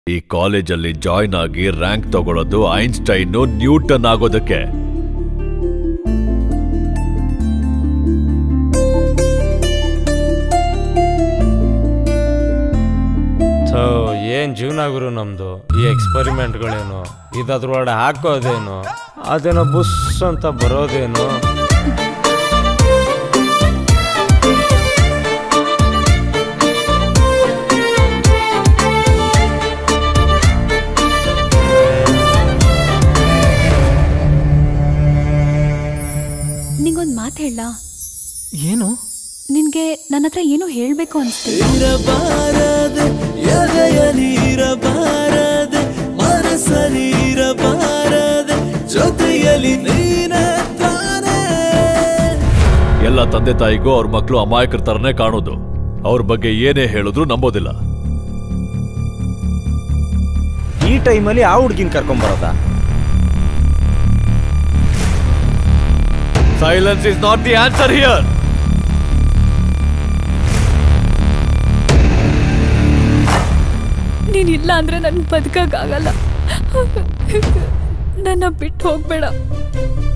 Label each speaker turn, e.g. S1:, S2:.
S1: ಈ ಕಾಲೇಜಲ್ಲಿ ಜಾಯ್ನ್ ಆಗಿ ರ್ಯಾಂಕ್ ತಗೊಳ್ಳೋದು ಐನ್ಸ್ಟೈನು ನ್ಯೂಟನ್ ಆಗೋದಕ್ಕೆ
S2: ಥೋ ಏನ್ ಜೀವನ ಗುರು ನಮ್ದು ಈ ಎಕ್ಸ್ಪರಿಮೆಂಟ್ಗಳೇನು ಇದ್ರೊಳಗಡೆ ಹಾಕೋದೇನು ಅದೇನೋ ಬುಸ್ ಅಂತ ಬರೋದೇನು
S3: ನಿಂಗೊಂದ್ ಮಾತು ಹೇಳ
S4: ಏನು
S3: ನಿನ್ಗೆ ನನ್ನ ಹತ್ರ ಏನೋ ಹೇಳ್ಬೇಕು ಅನ್ಸ್ತಿಲ್ಲ
S5: ಇರಬಾರದೆ ಎದೆಯಲಿ ಇರಬಾರದೆ ಮನಸ್ಸಲ್ಲಿ ಇರಬಾರದೆ ಜೊತೆಯಲಿ ನೀನೇ ತಾನೇ
S1: ಎಲ್ಲ ತಂದೆ ತಾಯಿಗೂ ಅವ್ರ ಮಕ್ಕಳು ಅಮಾಯಕರ ತರನೇ ಕಾಣೋದು ಅವ್ರ ಬಗ್ಗೆ ಏನೇ ಹೇಳಿದ್ರು ನಂಬೋದಿಲ್ಲ
S4: ಈ ಟೈಮಲ್ಲಿ ಆ ಹುಡ್ಗಿನ್ ಕರ್ಕೊಂಬರೋದ
S1: silence is not the answer here
S3: ನೀನಿಲ್ಲ ಅಂದ್ರೆ ನನ್ ಬದುಕಕ್ಕಾಗಲ್ಲ ನನ್ನ ಬಿಟ್ಟು ಹೋಗ್ಬೇಡ